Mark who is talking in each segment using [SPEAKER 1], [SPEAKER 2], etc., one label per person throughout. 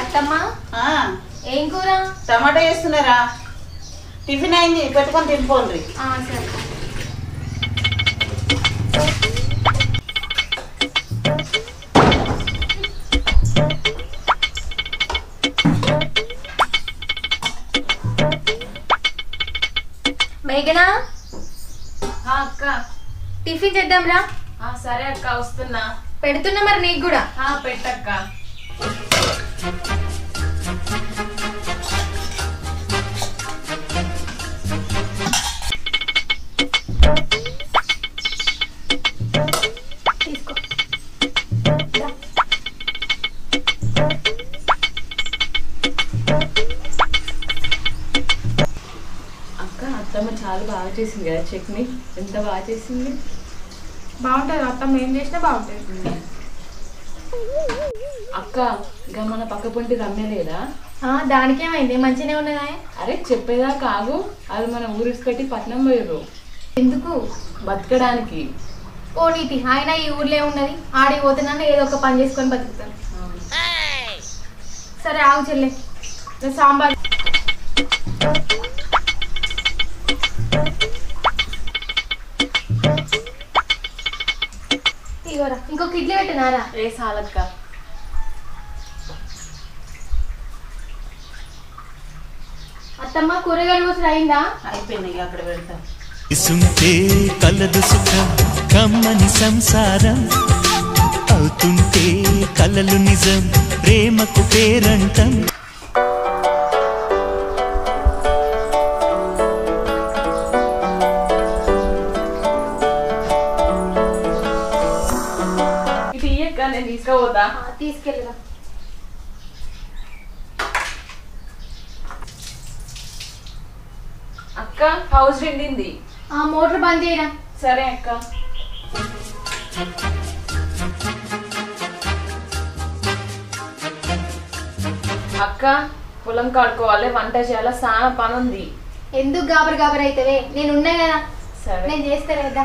[SPEAKER 1] అత్తమ్మా
[SPEAKER 2] ఆ,
[SPEAKER 1] ఏం కూర
[SPEAKER 2] టమాటా వేస్తున్నారా టిఫిన్ అయింది పెట్టుకొని తినిపోండి
[SPEAKER 1] ఆ, సరే మేఘనా
[SPEAKER 3] ఆ, అక్క
[SPEAKER 1] టిఫిన్ చేద్దాంరా
[SPEAKER 3] ఆ, సరే అక్క వస్తున్నా
[SPEAKER 1] పెడుతున్నా మరి నీకు కూడా
[SPEAKER 3] ఆ, పెట్టక్క
[SPEAKER 1] తీసుకో
[SPEAKER 3] అక్క అత్తమ్మ చాలా బాగా చేసింది కదా చట్నీ ఎంత బాగా చేసింది
[SPEAKER 1] బాగుంటుంది అత్తమ్మ ఏం చేసినా బాగుంటుంది
[SPEAKER 3] అక్క ఇక మన పక్క పొంటి రమ్య లేదా
[SPEAKER 1] ఆ, దానికేమైంది మంచిగానే ఉన్నదా
[SPEAKER 3] అరే చెప్పేదా కాదు అది మన ఊరికి కట్టి పట్నం పోయారు
[SPEAKER 1] ఎందుకు
[SPEAKER 3] బతకడానికి
[SPEAKER 1] ఓ నీతి ఆయన ఈ ఊర్లో ఉన్నది ఆడికి పోతున్నాను ఏదో ఒక పని చేసుకొని బతుకుతాను సరే ఆగు చెల్లె నేను సాంబార్ ఇగోరా ఇంకొక ఇడ్లీ పెట్టినారా
[SPEAKER 3] ఏ సాలక్క
[SPEAKER 1] అత్తమ్మ కూరగాయలు కోసం అయిందా
[SPEAKER 2] అయిపోయింది ఇక అక్కడ పెడతా
[SPEAKER 4] ఇసుంటే కలదు సుఖం కమ్మని సంసారం అవుతుంటే కలలు నిజం ప్రేమకు పేరంటం
[SPEAKER 3] ఇటు ఇయ్యక్క నేను తీసుకోపోతా
[SPEAKER 1] ఆ, తీసుకెళ్ళరా
[SPEAKER 3] అక్క హౌస్ నిండింది
[SPEAKER 1] ఆ మోటార్ బంద్ చేయరా
[SPEAKER 3] సరే అక్క అక్క పొలం కాడుకోవాలి వంట చేయాలి చాలా పని ఉంది
[SPEAKER 1] ఎందుకు గాబర్ గాబర్ అవుతావే నేను ఉన్నా కదా
[SPEAKER 3] సరే
[SPEAKER 1] నేను చేస్తాను కదా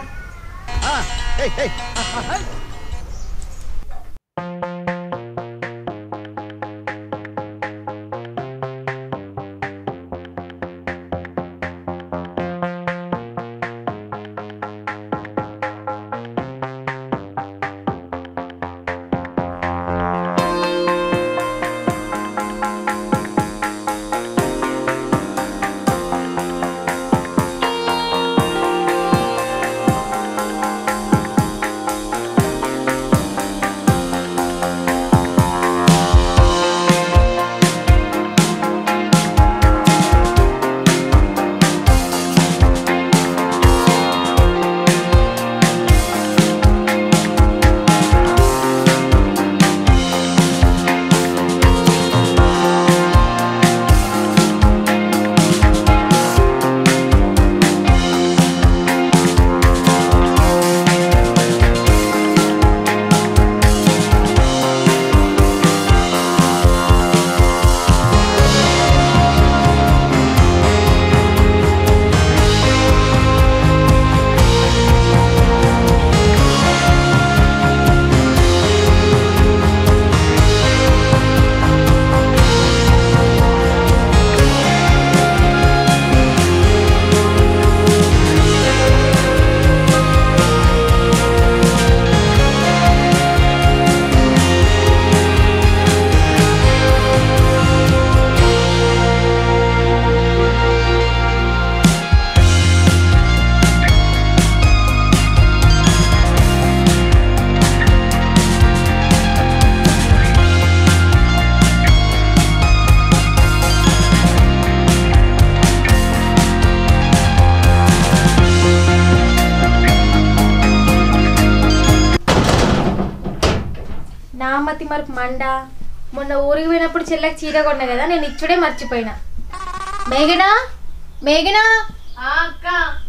[SPEAKER 1] నామతి మరపు మండ మొన్న ఊరికి పోయినప్పుడు చెల్లెకి చీర కొన్నా కదా నేను ఇచ్చుడే మర్చిపోయినా మేఘనా మేఘనా
[SPEAKER 3] ఆ, అక్క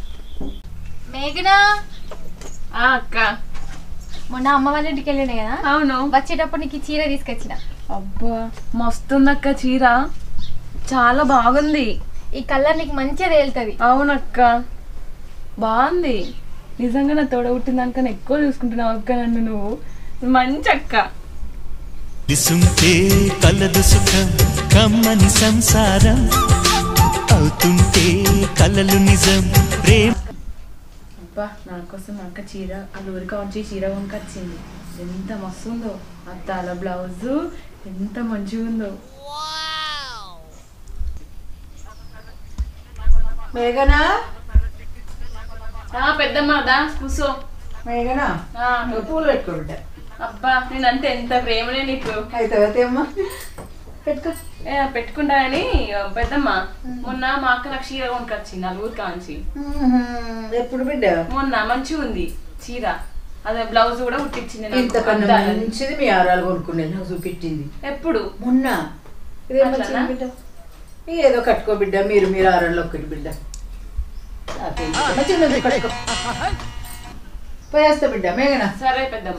[SPEAKER 1] మేఘనా
[SPEAKER 3] ఆ, అక్క
[SPEAKER 1] మొన్న అమ్మ వాళ్ళ ఇంటికి వెళ్ళినా కదా
[SPEAKER 3] అవును
[SPEAKER 1] వచ్చేటప్పుడు నీకు ఈ చీర తీసుకొచ్చిన
[SPEAKER 3] అబ్బా మస్తుందక్క చీర చాలా బాగుంది
[SPEAKER 1] ఈ కలర్ నీకు మంచిగా తేలుతుంది
[SPEAKER 3] అవునక్క బాగుంది నిజంగా నా తోడ పుట్టిందానికన్నా ఎక్కువ చూసుకుంటున్నావు అక్క నన్ను నువ్వు మంచి అక్క
[SPEAKER 4] ఇసుంటే కలదు సుఖం కమ్మని సంసారం అవుతుంటే కలలు నిజం ప్రేమ
[SPEAKER 3] అబ్బా నా కోసం మా అక్క చీర ఆ ఊరికా ఉంచి చీర కొనుకొచ్చింది ఎంత మస్తు ఉందో అద్దాల బ్లౌజు ఎంత మంచిగా ఉందో
[SPEAKER 2] మేఘనా
[SPEAKER 3] ఆ, పెద్దమ్మ దా కూసో
[SPEAKER 2] మేఘనా
[SPEAKER 3] ఆ,
[SPEAKER 2] నువ్వు పూలు పెట్టుకో బిడ్డ
[SPEAKER 3] అబ్బా నేనంటే ఎంత ప్రేమనే నీకు
[SPEAKER 2] అయితే అమ్మా పెట్టుకో
[SPEAKER 3] ఏ, పెట్టుకుంటానని పెద్దమ్మ మొన్న మా అక్క నాకు చీర కొనుకొచ్చింది నలుగురు కాంచి
[SPEAKER 2] ఎప్పుడు బిడ్డ
[SPEAKER 3] మొన్న మంచిగా ఉంది చీర అదే బ్లౌజ్ కూడా కుట్టించింది నాకు.
[SPEAKER 2] ఇంతకన్నా
[SPEAKER 3] అద్దాలని.
[SPEAKER 2] మంచిది మీ ఆరాలు కొనుక్కునేది నాకు చూపించింది
[SPEAKER 3] ఎప్పుడు
[SPEAKER 2] మొన్న ఇదే మంచిది
[SPEAKER 3] అట్లనా?
[SPEAKER 2] బిడ్డ ఇక ఏదో కట్టుకో బిడ్డ మీరు మీరు ఆరాల్లో ఒక్కటి బిడ్డ నాకేం బిడ్డ. మంచిగా ఉంది, కట్టుకో పోయేస్తా బిడ్డ మేఘనా
[SPEAKER 3] సరే పెద్దమ్మ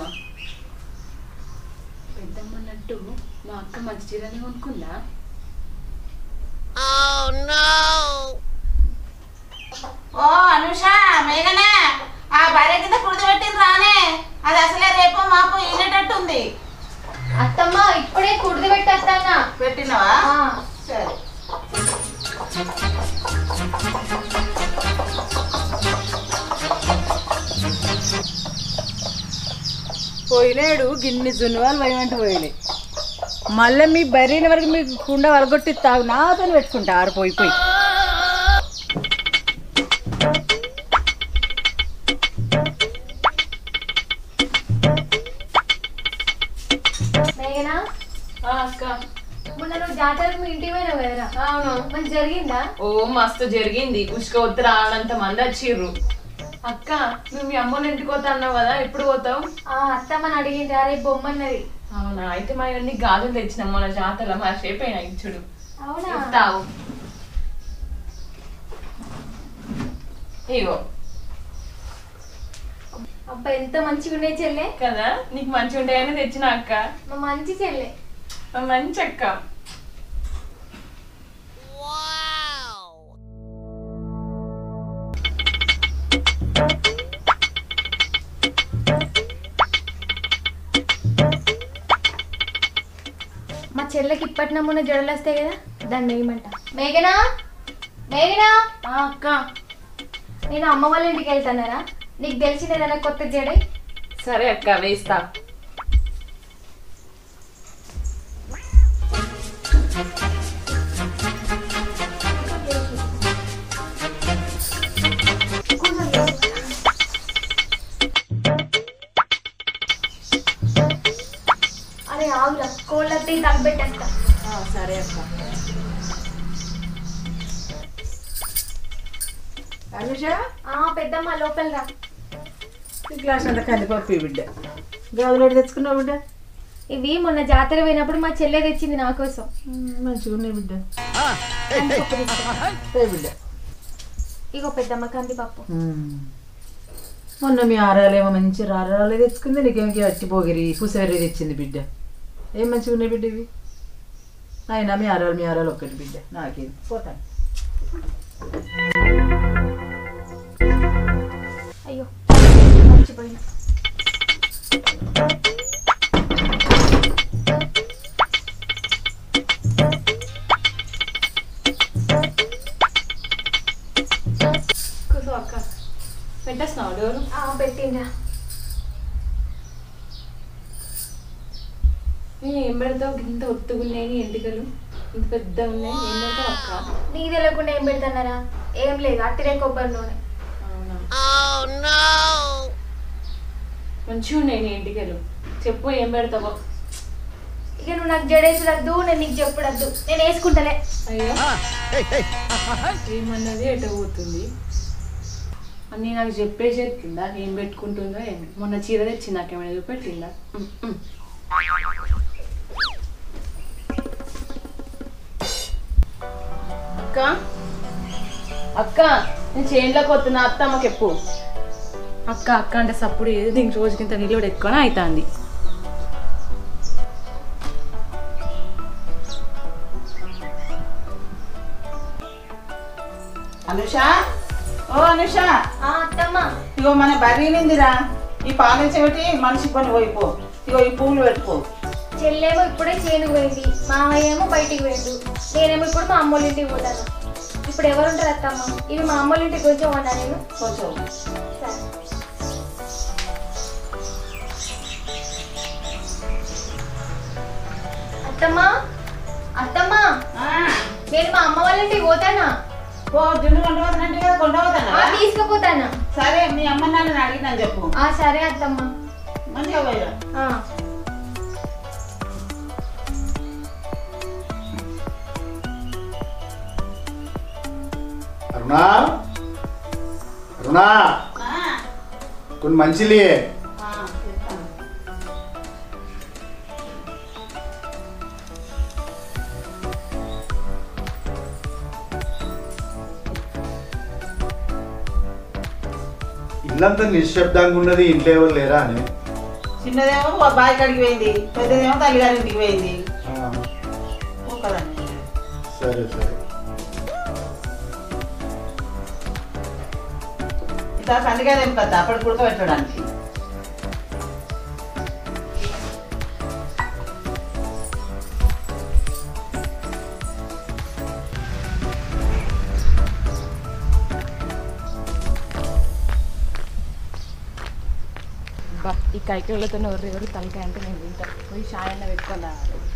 [SPEAKER 3] పెద్దమ్మ అన్నట్టు మా అక్క మంచి చీరని కొనుక్కుందా
[SPEAKER 2] ఓ అనుష మేఘనా ఆ భార్య కింద కుడిది పెట్టింది రానే అది అసలే రేపు మాపు ఈనేటట్టుంది
[SPEAKER 1] అత్తమ్మ ఇప్పుడే కుడిది పెట్టేస్తానా
[SPEAKER 2] పెట్టినవా సరే పోయినాడు గిన్ని జున్నువాలు పోయమంటే పోయినాయి మళ్ళీ మీ బర్రీన వరకు మీకు కుండ వరగొట్టి తాగు నాతో పెట్టుకుంటా ఆరిపోయి పోయి
[SPEAKER 1] మేఘనా
[SPEAKER 3] ఆ, అక్క
[SPEAKER 1] మొన్న నువ్వు జాతరకు మీ ఇంటికి పోయినావు కదరా
[SPEAKER 3] అవును
[SPEAKER 1] మంచి జరిగిందా
[SPEAKER 3] ఓ మస్తు జరిగింది పుష్కవతి రానంత మంది వచ్చిర్రు అక్క నువ్వు మీ అమ్మోళ్ళ ఇంటికి పోతా అన్నావు కదా ఎప్పుడు పోతావు
[SPEAKER 1] ఆ అత్తమ్మని అడిగింది అరే బొమ్మన్నది
[SPEAKER 3] అవునా అయితే మా అన్ని గాజులు తెచ్చినాం మన జాతర మా షేప్ అయినా ఇచ్చుడు
[SPEAKER 1] అవునా
[SPEAKER 3] ఇస్తావు ఇగో
[SPEAKER 1] అబ్బా ఎంత మంచిగా ఉన్నాయి చెల్లె
[SPEAKER 3] కదా నీకు మంచిగా ఉంటాయని తెచ్చిన అక్క
[SPEAKER 1] మా మంచి చెల్లె
[SPEAKER 3] మా మంచి అక్క
[SPEAKER 1] మా చెల్లెకి ఇప్పటి నమ్మున జడలు వస్తాయి కదా దాన్ని వేయమంట మేఘనా మేఘనా
[SPEAKER 3] ఆ, అక్క
[SPEAKER 1] నేను అమ్మ వాళ్ళ ఇంటికి వెళ్తానారా నీకు తెలిసిన ఏదైనా కొత్త జడే
[SPEAKER 3] సరే అక్క వేస్తా
[SPEAKER 1] అరే ఆగురా కోళ్ళ తగ్గబెట్టేస్తా
[SPEAKER 3] ఆ, సరే అక్క
[SPEAKER 2] అనుష
[SPEAKER 1] ఆ పెద్దమ్మ లోపల రా
[SPEAKER 2] ఈ గ్లాస్ అంతా కందిపప్పు ఇవ్వు బిడ్డ గాజులు ఎటు తెచ్చుకున్నావు బిడ్డ
[SPEAKER 1] ఇవి మొన్న జాతర పోయినప్పుడు మా చెల్లె తెచ్చింది నా కోసం
[SPEAKER 2] మంచిగా ఉన్నాయి బిడ్డ
[SPEAKER 1] కందిపప్పు తీసుకో.
[SPEAKER 2] రే బిడ్డ
[SPEAKER 1] ఇగో పెద్దమ్మ కందిపప్పు
[SPEAKER 2] మొన్న మీ ఆరాలేమో మంచి రారాలే తెచ్చుకుంది నీకేమికి అట్టి పోగిరి పూసవేరే తెచ్చింది బిడ్డ ఏం మంచిగా ఉన్నాయి బిడ్డ ఇవి అయినా మీ ఆరాలు మీ ఆరాలు ఒక్కటి బిడ్డ నాకేం పోతాను
[SPEAKER 1] అయ్యో మర్చిపోయినా
[SPEAKER 3] కూర్చో అక్క పెట్టేస్తున్నావు డోరు
[SPEAKER 1] ఆ, పెట్టిండ్రా
[SPEAKER 3] నేను ఏం పెడతావు ఇంత ఒత్తుగున్నాయి నీ ఎంటికలు ఇంత పెద్ద ఉన్నాయి ఏం పెడతావు అక్క
[SPEAKER 1] నీకు తెలియకుండా ఏం పెడతానారా ఏం లేదు అట్టిరే కొబ్బరి నూనె
[SPEAKER 3] అవునా మంచిగా ఉన్నాయి నీ ఎంటికలు చెప్పు ఏం పెడతావో
[SPEAKER 1] ఇక నువ్వు నాకు జడేసొద్దు నేను నీకు చెప్పుడద్దు నేను వేసుకుంటలే
[SPEAKER 3] అయ్యో ఏమన్నది ఎట పోతుంది అని నాకు చెప్పేసి చెప్పిందా ఏం పెట్టుకుంటుందో ఏం మొన్న చీర తెచ్చి నాకేమైనా చూపెట్టిందా ఉమ్, ఉమ్. అక్క అక్క నేను చేనులోకి వస్తున్నా అత్తమ్మకి ఎప్పు అక్క అక్క అంటే సప్పుడు ఏది దీనికి రోజుకింత నిలబడి ఎక్కువనే అవుతుంది
[SPEAKER 2] అనుష ఓ అనుష
[SPEAKER 1] ఆ అత్తమ్మ
[SPEAKER 2] ఇగో మన బర్రీ నిందిరా ఈ పాలు చెవిటి మనిషి పని పోయిపో ఇగో ఈ పూలు పెట్టుకో
[SPEAKER 1] చెల్లేమో ఇప్పుడే చేనుకు పోయింది మామయ్య ఏమో బయటికి పోయిండు నేనేమో ఇప్పుడు మా అమ్మోళ్ళ ఇంటికి పోతాను ఇప్పుడు ఎవరు ఉంటారు అత్తమ్మ ఇవి మా అమ్మోళ్ళ ఇంటికి కొంచెం ఉన్నా నేను
[SPEAKER 2] కొంచెం
[SPEAKER 1] సరే అత్తమ్మ అత్తమ్మ నేను మా అమ్మ వాళ్ళ ఇంటికి పోతానా
[SPEAKER 2] ఓ జున్ను కొండవద్దనంటే కదా
[SPEAKER 1] ఆ,
[SPEAKER 2] కొండవద్దనా
[SPEAKER 1] తీసుకుపోతానా
[SPEAKER 2] సరే మీ అమ్మ నాన్నని అడిగినాను చెప్పు
[SPEAKER 1] ఆ సరే అత్తమ్మ
[SPEAKER 2] మంచిగా పోయిరా
[SPEAKER 1] ఆ.
[SPEAKER 5] అరుణా అరుణా కొన్ని మంచిలే ఇల్లంతా నిశ్శబ్దంగా ఉన్నది ఇంట్లో ఎవరు లేరా అని
[SPEAKER 2] చిన్నదేమో బావి కాడికి పోయింది పెద్దదేమో తల్లిగారి ఇంటికి పోయింది
[SPEAKER 5] ఆ,
[SPEAKER 2] ఒక్కదాన్ని
[SPEAKER 5] సరే సరే
[SPEAKER 2] ఇట్లా కందిగారు ఏం కదా అప్పటి ఉడకబెట్టడానికి
[SPEAKER 3] బా ఈ కైకిళ్ళతో ఎవరు ఎవరు తలకాయ అంటే నేను తింటా పోయి షాయన్న పెట్టుకుందా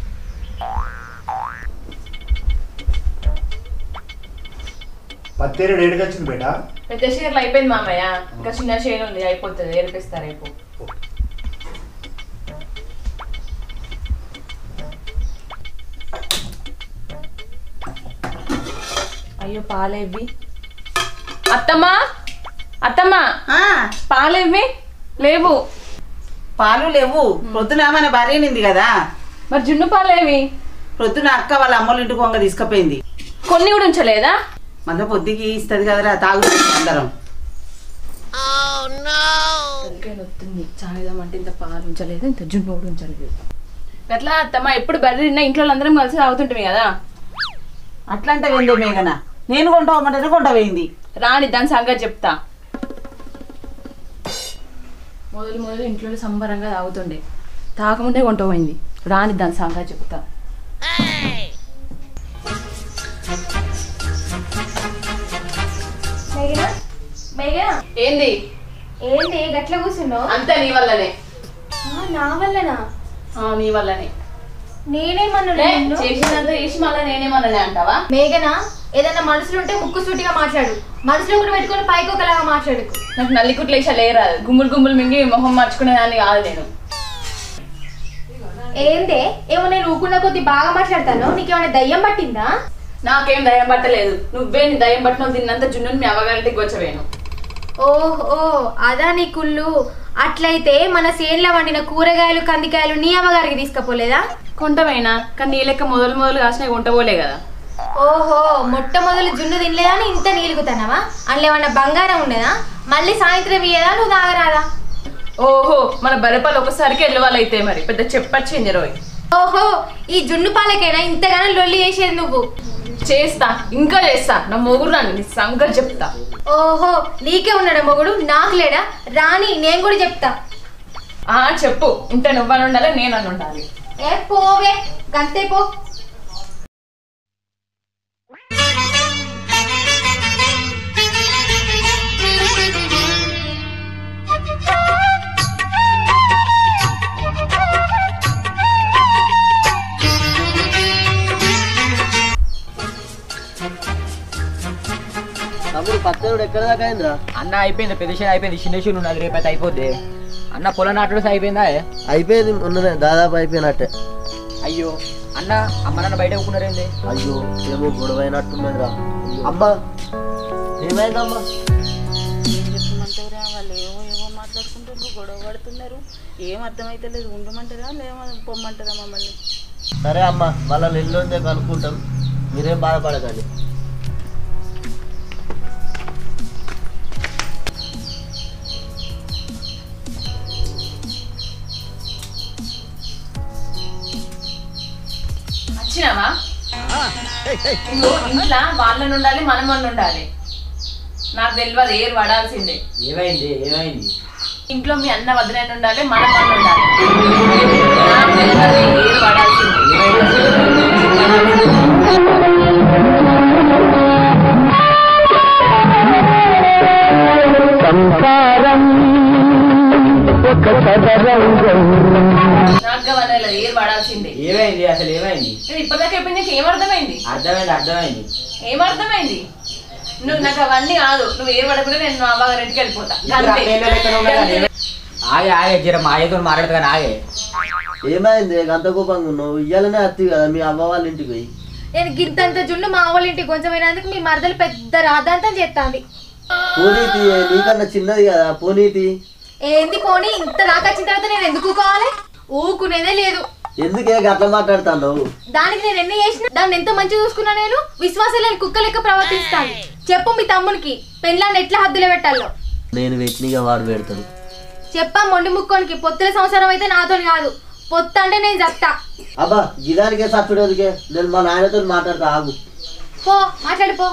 [SPEAKER 5] పత్తేరేడు ఏడుకి వచ్చింది బేట
[SPEAKER 3] పెద్ద షేర్లు అయిపోయింది మామయ్య ఇంకా చిన్న షేర్ ఉంది అయిపోతుంది ఏర్పిస్తారు రేపు అయ్యో పాలేవి అత్తమ్మా అత్తమ్మా పాలేవి లేవు
[SPEAKER 2] పాలు లేవు ప్రొద్దున మన భార్య నింది కదా
[SPEAKER 3] మరి జున్ను పాలేవి
[SPEAKER 2] ప్రొద్దున అక్క వాళ్ళ అమ్మోళ్ళ ఇంటికి వంగ తీసుకుపోయింది
[SPEAKER 3] కొన్ని కూడా ఉంచలేదా
[SPEAKER 2] మళ్ళీ పొద్దుకి ఇస్తుంది కదరా తాగు అందరం
[SPEAKER 3] తలకాయ నొత్తుంది చాయదామంటే ఇంత పాలు ఉంచలేదు ఇంత జున్ను కూడా ఉంచలేదు ఎట్లా అత్తమ్మ ఎప్పుడు బర్రె తిన్నా ఇంట్లో అందరం కలిసి తాగుతుంటుంది కదా
[SPEAKER 2] అట్లా అంటే వెందే మేఘన నేను కొంట పోమంటే కొంట పోయింది
[SPEAKER 3] రాని దాని సంగతి చెప్తా మొదలు మొదలు ఇంట్లో సంబరంగా తాగుతుండే తాగముందే కొంట పోయింది రాని దాని సంగతి చెప్తా
[SPEAKER 1] మేఘనా మేఘనా
[SPEAKER 3] ఏంది
[SPEAKER 1] ఏంటి గట్ల కూర్చున్నావు
[SPEAKER 3] అంతా నీ వల్లనే
[SPEAKER 1] ఆ, నా వల్లనా
[SPEAKER 3] ఆ, నీ వల్లనే
[SPEAKER 1] నేనేమన్నా
[SPEAKER 3] లే,
[SPEAKER 1] నిన్ను?
[SPEAKER 3] చేసినంత చేసి మళ్ళీ నేనేమన్నా అంటావా
[SPEAKER 1] మేఘనా ఏదైనా మనసులో ఉంటే ముక్కు సూటిగా మాట్లాడు మనసులో కూడా పెట్టుకొని పైకి ఒకలాగా మాట్లాడు
[SPEAKER 3] నాకు నల్లికుట్లు వేసా లేరాదు గుమ్ములు గుమ్ములు మింగి మొహం మార్చుకునే దాన్ని కాదు నేను
[SPEAKER 1] ఏందే ఏమో నేను ఊకున్న కొద్ది బాగా మాట్లాడతాను నీకేమైనా దయ్యం పట్టిందా
[SPEAKER 3] నాకేం దయం పట్టలేదు నువ్వే నీ దయం పట్టిన తిన్నంత జున్నుని మీ అవ్వగారింటికి వచ్చవేను
[SPEAKER 1] ఓహో అదా నీ కుళ్ళు అట్లయితే మన సేన్లో వండిన కూరగాయలు కందికాయలు నీ అమ్మగారికి తీసుకపోలేదా
[SPEAKER 3] కొంటమైనా కానీ నీ లెక్క మొదలు మొదలు కాసిన కొంటపోలే కదా
[SPEAKER 1] ఓహో మొట్టమొదలు జున్ను తినలేదని ఇంత నీలుగుతానవా అందులో ఏమన్నా బంగారం ఉండదా మళ్ళీ సాయంత్రం ఇయ్యదా నువ్వు తాగరాదా
[SPEAKER 3] ఓహో మన బరపాలు ఒకసారికి వెళ్ళవాలైతే మరి పెద్ద చెప్పచ్చింది రోయ్
[SPEAKER 1] ఓహో ఈ జున్ను పాలకైనా ఇంతగానో లొల్లి చేసేది నువ్వు
[SPEAKER 3] చేస్తా ఇంకా చేస్తా నా మొగుడు నన్ను నీ సంగతి చెప్తా
[SPEAKER 1] ఓహో నీకే ఉన్నాడా మొగుడు నాకు లేడా రాని నేను కూడా చెప్తా
[SPEAKER 3] ఆ చెప్పు ఉంటే నువ్వని ఉండాలి నేను అని ఉండాలి
[SPEAKER 1] ఏ పోవే గంతే పో
[SPEAKER 6] తమ్ముడు పత్తరుడు ఎక్కడ దాకా అయిందిరా
[SPEAKER 7] అన్న అయిపోయింది పెద్ద షేర్ అయిపోయింది చిన్న షేర్ ఉన్నది రేపైతే అయిపోద్ది అన్న పొలం నాటుడు అయిపోయిందా
[SPEAKER 6] అయిపోయింది మొన్ననే దాదాపు అయిపోయినట్టే
[SPEAKER 7] అయ్యో అన్న అమ్మ నాన్న బయట ఒప్పుకున్నారేంది
[SPEAKER 6] అయ్యో ఏమో గొడవ అయినట్టున్నదిరా అమ్మ ఏమైందమ్మా
[SPEAKER 8] చెప్పమంటారా వాళ్ళు ఏమో ఏమో మాట్లాడుకుంటారు గొడవ పడుతున్నారు ఏం అర్థమైతలేదు ఉండమంటారా లేమో పొమ్మంటారా మమ్మల్ని
[SPEAKER 6] సరే అమ్మ వాళ్ళ ఎల్లుండే కనుక్కుంటాం మీరేం బాధపడకండి
[SPEAKER 3] వచ్చినావా ఇగో ఇంట్లో వాళ్ళని ఉండాలి మనం వాళ్ళు ఉండాలి నాకు తెలియదు ఏరు పడాల్సిందే
[SPEAKER 7] ఏమైంది ఏమైంది
[SPEAKER 3] ఇంట్లో మీ అన్న వదిలేని ఉండాలి మనం వాళ్ళు ఉండాలి నాకు తెలియదు ఏరు
[SPEAKER 8] పడుతుంది ఏరు పడాల్సిందే
[SPEAKER 7] ఏమైంది అసలు ఏమైంది
[SPEAKER 8] నేను ఇప్పటిదాకా చెప్పింది నీకు ఏం అర్థమైంది
[SPEAKER 7] అర్థమైంది అర్థమైంది
[SPEAKER 8] ఏం అర్థమైంది నువ్వు నాకు అవన్నీ కాదు నువ్వు ఏం పడకుండా నేను మా బాగా రెడ్డికి వెళ్ళిపోతా
[SPEAKER 7] ఇప్పుడు
[SPEAKER 8] అంతే.
[SPEAKER 7] అక్కడ లెక్కన ఉన్నా కానీ
[SPEAKER 8] అంతే.
[SPEAKER 7] ఆగే ఆగే జర మా అయ్యతో మాట్లాడతా కానీ ఆగే
[SPEAKER 6] ఏమైంది గంత కోపంగా ఉన్నావు ఇయ్యాలనే అత్తి కదా మీ అవ్వ వాళ్ళ ఇంటికి పోయి
[SPEAKER 1] నేను గింతంత జున్ను మా వాళ్ళ ఇంటికి కొంచెం అయినందుకు మీ మరదలు పెద్ద రాద్ధాంతం చేస్తాంది
[SPEAKER 6] పోనీతి నీకన్నా చిన్నది కదా పోనీతి
[SPEAKER 1] ఏంది పోనీ ఇంత దాకా వచ్చిన తర్వాత నేను ఎందుకు ఊకోవాలి ఊకునేదే లేదు
[SPEAKER 6] ఎందుకే గట్ల మాట్లాడుతావు
[SPEAKER 1] దానికి నేను ఎన్ని చేసిన దాన్ని ఎంత మంచిగా చూసుకున్నా నేను విశ్వాసం లేని కుక్క లెక్క ప్రవర్తిస్తాను చెప్పు మీ తమ్మునికి పెళ్ళాన్ని ఎట్లా హద్దులో పెట్టాలో
[SPEAKER 6] నేను వెట్నిగా వాడు పెడతాడు
[SPEAKER 1] చెప్పా మొండి ముక్కోనికి పొత్తుల సంవత్సరం అయితే నాతో కాదు పొత్తు అంటే నేను చెప్తా
[SPEAKER 6] అబ్బా గిదానికే సచ్చుడు ఎందుకే నేను మా నాయనతో మాట్లాడతా ఆగు
[SPEAKER 1] పో మాట్లాడు పో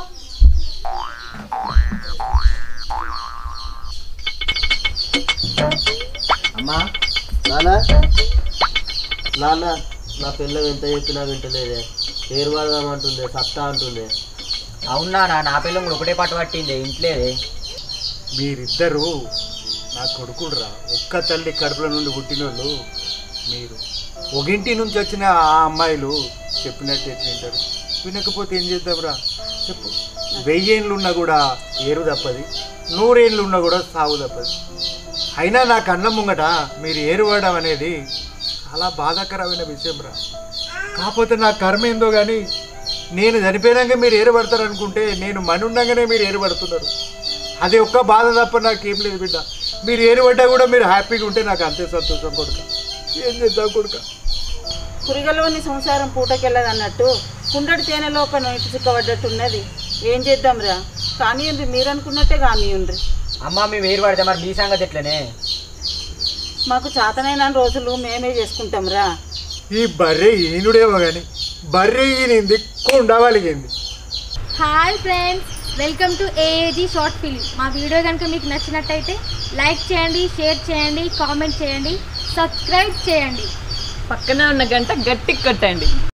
[SPEAKER 7] అమ్మా
[SPEAKER 6] నాన్న నాన్న నా పిల్ల ఎంత చెప్పినా వింటలేదే పేరు పడదామంటుండే సత్తా అంటుండే
[SPEAKER 7] అవునా నా నా పిల్ల కూడా ఒకటే పాట పట్టింది ఇంట్లేదే
[SPEAKER 5] మీరిద్దరూ నా కొడుకుడురా ఒక్క తల్లి కడుపుల నుండి పుట్టినోళ్ళు మీరు ఒగింటి నుంచి వచ్చిన ఆ అమ్మాయిలు చెప్పినట్టు ఎట్లా వింటారు వినకపోతే ఏం చేద్దాంరా చెప్పు వెయ్యేళ్ళు ఉన్నా కూడా ఏరు తప్పది నూరేళ్ళు ఉన్నా కూడా సాగు తప్పది అయినా నా కళ్ళ ముంగట మీరు ఏరువాడడం అనేది చాలా బాధాకరమైన విషయం రా కాకపోతే నా కర్మ ఏందో కానీ నేను చనిపోయినాక మీరు ఏరుపడతారు అనుకుంటే నేను మనుండగానే మీరు ఏరుపడుతున్నారు అది ఒక్క బాధ తప్ప నాకేం లేదు బిడ్డ మీరు ఏరుపడ్డా కూడా మీరు హ్యాపీగా ఉంటే నాకు అంతే సంతోషం కొడుక ఏం చేద్దాం కొడుక
[SPEAKER 8] పురిగలోని సంసారం పూటకెళ్ళదు అన్నట్టు కుండడి తేనెలో ఒక నొయ్యి చిక్కబడ్డట్టున్నది ఏం చేద్దాంరా కానివ్వండి మీరు అనుకున్నట్టే కానివ్వండి
[SPEAKER 7] అమ్మ మేము వేరు పడితే మరి మీ సంగతి ఎట్లనే
[SPEAKER 8] మాకు చేతనైన రోజులు మేమే చేసుకుంటాంరా
[SPEAKER 5] ఈ బర్రె ఈనుడేమో కానీ బర్రె ఈనింది కుండవలిగింది
[SPEAKER 1] hi friends welcome to AAG short film మా వీడియో కనుక మీకు నచ్చినట్టయితే లైక్ చేయండి షేర్ చేయండి కామెంట్ చేయండి సబ్స్క్రైబ్ చేయండి
[SPEAKER 3] పక్కనే ఉన్న గంట గట్టి కొట్టండి